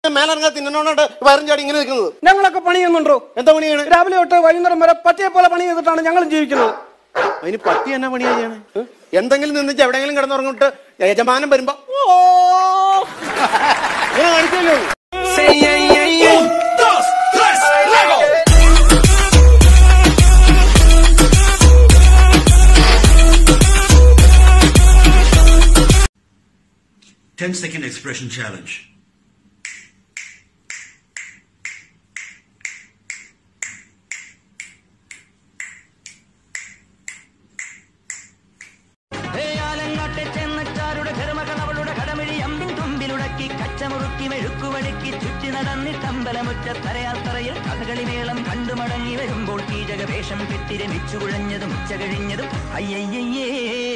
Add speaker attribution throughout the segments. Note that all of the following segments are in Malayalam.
Speaker 1: മേലിറങ്ങാൻ തിന്നണോണ്ട് വയറും ചാടി ഇങ്ങനെ നിൽക്കുന്നത്
Speaker 2: ഞങ്ങളൊക്കെ പണി ചെയ്യുന്നുണ്ടോ
Speaker 1: എന്താ പണിയാണ്
Speaker 2: രാവിലെ തൊട്ട് വൈകുന്നേരം വരെ പറ്റിയെ പോലെ പണി ചെയ്തിട്ടാണ് ഞങ്ങളും ജീവിക്കുന്നത്
Speaker 1: അതിന് പട്ടി എന്നാ പണിയാ ചെയ്യണേ എന്തെങ്കിലും നിന്നിച്ച് എവിടെയെങ്കിലും കിടന്നുറങ്ങിട്ട് യജമാനം വരുമ്പോ ഓ ഇങ്ങനെ കാണിച്ചല്ലേ ഉള്ളൂ
Speaker 3: Ten second expression challenge.
Speaker 4: ഏയാലങ്ങാട്ടെ ചെന്നച്ചാരുടെ ധർമ്മകൾ അവളുടെ കടമിഴി അമ്പിൻ തുമ്പിലുടക്കി കച്ചമുറുക്കി മെഴുക്കുവഴുക്കി ചുറ്റി നടന്നിട്ടമ്പലമുറ്റത്തരയാൽ തറയിൽ കഥകളി മേളം കണ്ടു മടങ്ങി വരുമ്പോൾ കീചക വേഷം കെട്ടി രമിച്ചു കുഴഞ്ഞതും ഉച്ച കഴിഞ്ഞതും അയ്യയ്യേ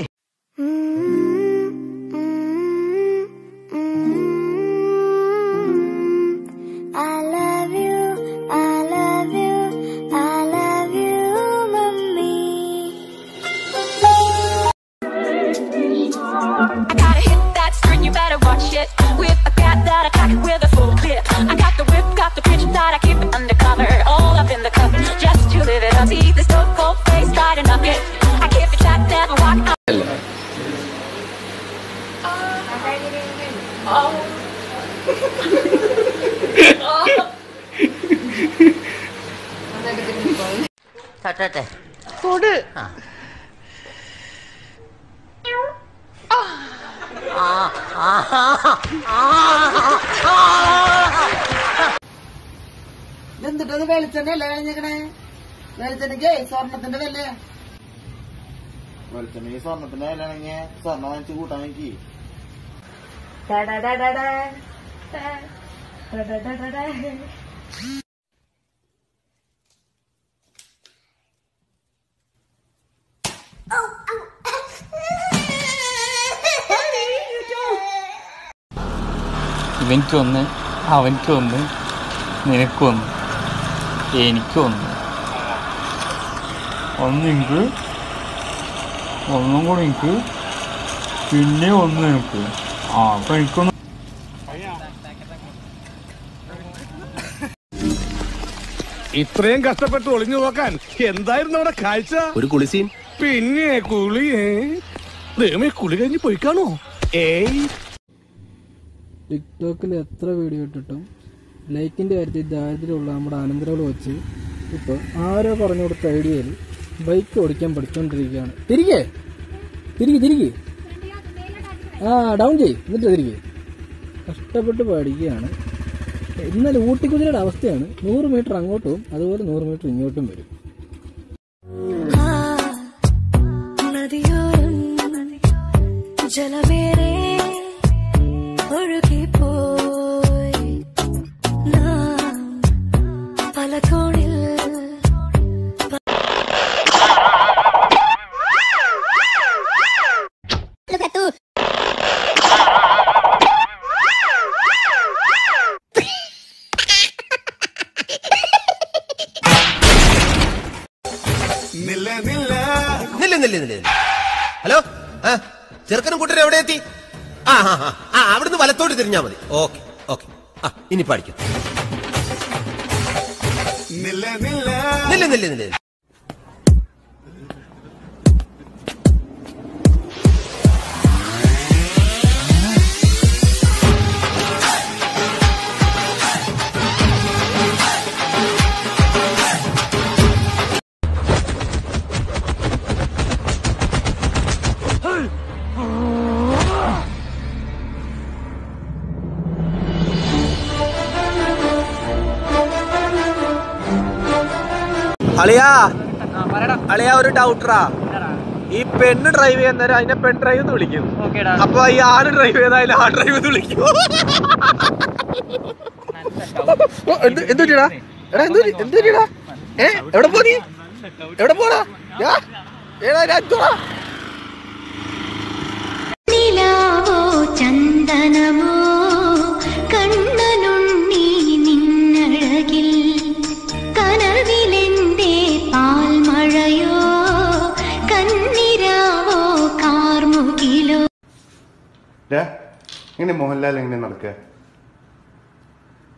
Speaker 5: I love you, I love you, I love you, mommy.
Speaker 6: I gotta hit that string, you better watch it. With a cat that I pack with a full clip. I got the whip, got the pitch that I keep it undercover. All up in the cup, just to live it up. See this dope cold face, lighting up it. I keep it chat, never walk out.
Speaker 4: തട്ടട്ടെ
Speaker 7: എന്നിട്ടത് വെളിച്ചെണ്ണയല്ലേ കഴിഞ്ഞേക്കണേ വെളിച്ചെണ്ണയ്ക്ക് സ്വർണത്തിന്റെ വില വെളിച്ചെണ്ണയ്ക്ക് സ്വർണത്തിന്റെ വില ആണെങ്കിൽ സ്വർണം വാങ്ങിച്ച് കൂട്ടാൻ എനിക്ക്
Speaker 8: ഇവനിക്കൊന്ന് അവനിക്കൊന്ന് നിനക്കൊന്ന് എനിക്കൊന്ന് ഒന്ന് എനിക്ക് ഒന്നും കൂടി എനിക്ക് പിന്നെ ഒന്ന് നിനക്ക് ആ അപ്പൊ എനിക്കൊന്ന്
Speaker 2: ഇത്രയും കഷ്ടപ്പെട്ട് ഒളിഞ്ഞു നോക്കാൻ എന്തായിരുന്നു അവിടെ കാഴ്ച
Speaker 1: ഒരു കുളിസീൻ
Speaker 2: പിന്നെ കുളിയേ ദൈവമേ കുളി കഴിഞ്ഞ് പോയി കാണോ ഏയ്
Speaker 9: ടിക്ടോക്കിൽ എത്ര വീഡിയോ ഇട്ടിട്ടും ലൈക്കിൻ്റെ കാര്യത്തിൽ ദാരിദ്ര്യമുള്ള നമ്മുടെ അനന്തരങ്ങൾ വെച്ച് ഇപ്പോൾ ആരോ പറഞ്ഞു കൊടുത്ത ഐഡിയയിൽ ബൈക്ക് ഓടിക്കാൻ പഠിച്ചുകൊണ്ടിരിക്കുകയാണ് തിരികെ തിരികെ തിരികെ ആ ഡൗൺ ചെയ് എന്നിട്ട് തിരികെ കഷ്ടപ്പെട്ട് പഠിക്കുകയാണ് ഇന്നലെ ഊട്ടിക്കുതിരയുടെ അവസ്ഥയാണ് നൂറ് മീറ്റർ അങ്ങോട്ടും അതുപോലെ നൂറ് മീറ്റർ ഇങ്ങോട്ടും വരും
Speaker 5: നദിയോരം ജലമേറെ ഒഴുകിപ്പോയി നാം പല കോണിൽ
Speaker 1: നില്ല നില്ല നില്ല ഹലോ ആ ചെറുക്കനും കൂട്ടരും എവിടെ എത്തി ആ ആ ആ, ആ അവിടുന്ന് വലത്തോട്ട് തിരിഞ്ഞാ മതി ഓക്കെ ഓക്കെ ആ ഇനി പഠിക്കും നില്ല നില്ല നില്ല
Speaker 10: അളിയാ അളിയാ ഒരു ഡൗട്ടറാ ഈ പെണ്ണ് ഡ്രൈവ് ചെയ്യുന്നേരം അതിനെ പെൺ ഡ്രൈവ് എന്ന് വിളിക്കും അപ്പൊ ഈ ആണ് ഡ്രൈവ് ചെയ്താൽ ആ ഡ്രൈവ് എന്ന് വിളിക്കും എന്തുടാ എടാ എന്തു എന്തുടാ ഏ എവിടെ പോ നീ എവിടെ പോടാ യാ, ഏടാ ഞാൻ എന്തുവാ?
Speaker 5: നിലാവോ ചന്ദനമോ കണ്ണനുണ്ണി നിന്നഴകിൽ കനവിലെന്റെ പാൽമഴയോ കന്നിരാവോ കാർമുകിലോ
Speaker 11: ഇങ്ങനെ മോഹൻലാൽ എങ്ങനെ നടക്കുക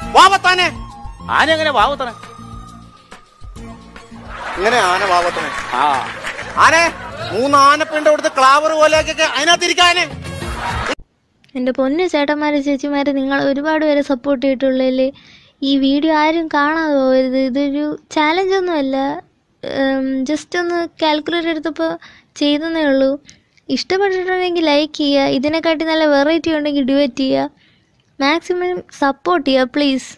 Speaker 10: വാവത്താനെ
Speaker 11: ആന എങ്ങനെ വാവത്തണ
Speaker 10: ഇങ്ങനെ ആന വാവത്തനെ ആ ആനെ മൂന്ന് ആനപ്പിണ്ട് കൊടുത്ത് ക്ലാവർ പോലെയൊക്കെ അതിനകത്തിരിക്കാനെ
Speaker 12: എൻ്റെ പൊന്നു ചേട്ടന്മാരെ ചേച്ചിമാരെ നിങ്ങൾ ഒരുപാട് പേരെ സപ്പോർട്ട് ചെയ്തിട്ടുള്ളതിൽ ഈ വീഡിയോ ആരും കാണാതെ പോകരുത് ഇതൊരു ചാലഞ്ച് ഒന്നുമല്ല ജസ്റ്റ് ഒന്ന് കാൽക്കുലേറ്റ് എടുത്തപ്പോൾ ചെയ്തെന്നേ ഉള്ളൂ ഇഷ്ടപ്പെട്ടിട്ടുണ്ടെങ്കിൽ ലൈക്ക് ചെയ്യുക ഇതിനെക്കാട്ടി നല്ല വെറൈറ്റി ഉണ്ടെങ്കിൽ ഡിവൈറ്റ് ചെയ്യുക മാക്സിമം സപ്പോർട്ട് ചെയ്യുക പ്ലീസ്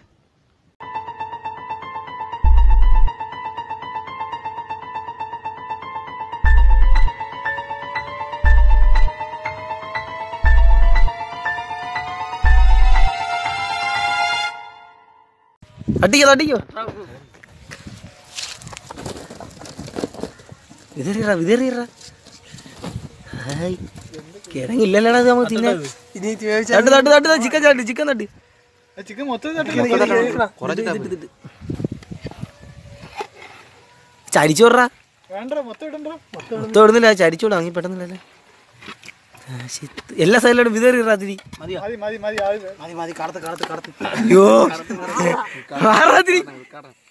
Speaker 10: അടിക്കോ അടിക്കോ വിതറിയറ വിതറിയറ ഹായ് കിടങ്ങില്ലല്ലടാ ഇത് നമുക്ക് തിന്നാൻ തട്ട് തട്ട് തട്ട് തട്ട് ചിക്കൻ തട്ട് ചിക്കൻ തട്ട്
Speaker 8: ചിക്കൻ മൊത്തം
Speaker 10: ചരിച്ചു വിടറാ
Speaker 8: വേണ്ട മൊത്തം ഇടണ്ട
Speaker 10: മൊത്തം ഇടുന്നില്ല ചരിച്ചു വിടാ അങ്ങി പെട്ടെന്നില്ലല്ലേ ആ, shit. എല്ലാ സൈഡിലോട്ട് വിതറിയറാ തിരി
Speaker 8: മതി മതി മതി മതി മതി മതി കടത്ത് കടത്ത് കടത്ത്
Speaker 10: അയ്യോ മാറാ തിരി